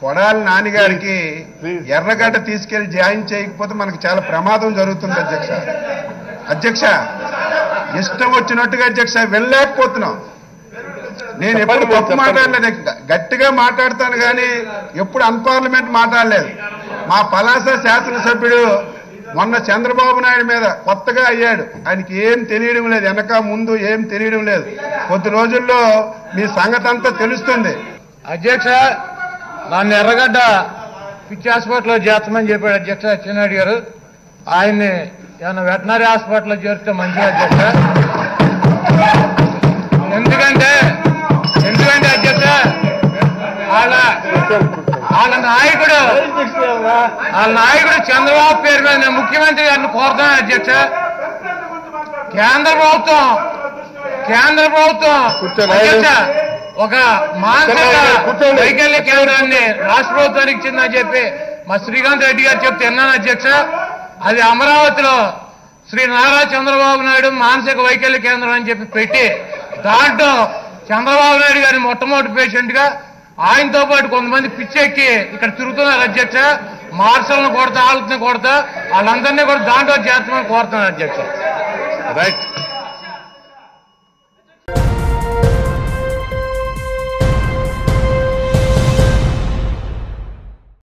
కొడాలి నాన్నగారికి Please. ఎర్రగడ్డ తీసుకెళ్లి జాయిన్ చేయకపోతే మనకి చాలా ప్రమాదం జరుగుతుంది అధ్యక్ష అధ్యక్ష ఇష్టం వచ్చినట్టుగా అధ్యక్ష వెళ్ళలేకపోతున్నాం నేను ఎప్పుడు చెప్పండి, తప్పు చెప్పండి. మాట్లాడలేదు గ- గట్టిగా మాట్లాడతాను కానీ ఎప్పుడు అన్పార్లమెంట్ మాట్లాడలేదు మా పలాస శాసనసభ్యుడు మొన్న చంద్రబాబు నాయుడు మీద కొత్తగా అయ్యాడు ఆయనకి ఏం తెలియడం లేదు వెనక ముందు ఏం తెలియడం లేదు కొద్ది రోజుల్లో మీ సంగతి అంతా తెలుస్తుంది అధ్యక్ష నన్ను ఎర్రగడ్డ పిచ్చి హాస్పిటల్లో చేర్చమని చెప్పాడు అధ్యక్ష సత్యనారాయణ గారు ఆయన్ని ఏమైనా వెటనరీ హాస్పిటల్లో చేరితే మంచిది అధ్యక్ష ఎందుకంటే ఎందుకంటే అధ్యక్ష వాళ్ళ వాళ్ళ నాయకుడు వాళ్ళ నాయకుడు చంద్రబాబు పేరు మీద నేను ముఖ్యమంత్రి గారిని కోరుతాను అధ్యక్ష కేంద్ర ప్రభుత్వం కేంద్ర ప్రభుత్వం కూర్చోండి. అధ్యక్ష ఒక మానసిక కూర్చోండి. వైకల్య కేంద్రాన్ని రాష్ట్ర ప్రభుత్వానికి ఇచ్చిందని చెప్పి మా శ్రీకాంత్ రెడ్డి గారు చెప్తే విన్నాను అధ్యక్ష అది అమరావతిలో శ్రీ నారా చంద్రబాబు నాయుడు మానసిక వైకల్య కేంద్రం అని చెప్పి పెట్టి దాంట్లో చంద్రబాబు నాయుడు గారిని మొట్టమొదటి పేషెంట్ గా ఆయనతో పాటు కొంతమంది పిచ్చెక్కి ఇక్కడ తిరుగుతున్నారు అధ్యక్ష మార్షల్ని కొడతా వాళ్ళని కొడతా వాళ్ళందరినీ కూడా దాంట్లో చేర్చమని కోరుతున్నాను అధ్యక్ష రైట్